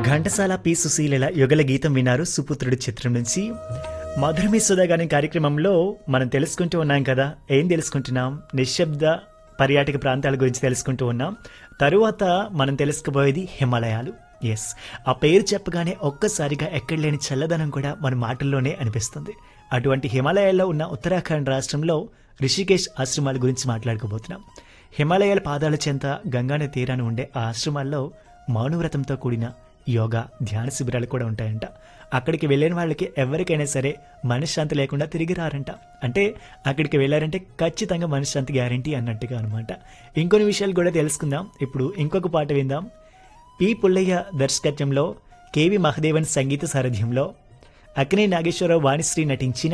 Ghantasala P సుశీలల యుగల గీతం విన్నారు సుపుత్రుడు చిత్రం నుంచి మధురమి సుధాగాని కార్యక్రమంలో మనం తెలుసుకుంటూ ఉన్నాం కదా ఏం తెలుసుకుంటున్నాం నిశ్శబ్ద పర్యాటక ప్రాంతాల గురించి తెలుసుకుంటూ ఉన్నాం తరువాత మనం తెలుసుకోబోయేది హిమాలయాలు ఎస్ ఆ పేరు చెప్పగానే ఒక్కసారిగా ఎక్కడ లేని చల్లదనం కూడా మన మాటల్లోనే అనిపిస్తుంది అటువంటి హిమాలయాల్లో ఉన్న ఉత్తరాఖండ్ రాష్ట్రంలో రిషికేశ్ ఆశ్రమాల గురించి మాట్లాడుకోబోతున్నాం హిమాలయాల పాదాల చెంత గంగానది తీరాన ఉండే ఆ ఆశ్రమాల్లో మౌనవ్రతంతో కూడిన యోగా ధ్యాన శిబిరాలు కూడా ఉంటాయంట అక్కడికి వెళ్ళిన వాళ్ళకి ఎవరికైనా సరే మనశ్శాంతి లేకుండా తిరిగి రారంట అంటే అక్కడికి వెళ్ళారంటే ఖచ్చితంగా మనశ్శాంతి గ్యారంటీ అన్నట్టుగా అనమాట ఇంకొన్ని విషయాలు కూడా తెలుసుకుందాం ఇప్పుడు ఇంకొక పాట విందాం పి పుల్లయ్య దర్శకత్వంలో కేవి మహదేవన్ సంగీత సారథ్యంలో అక్కినే నాగేశ్వరరావు వాణిశ్రీ నటించిన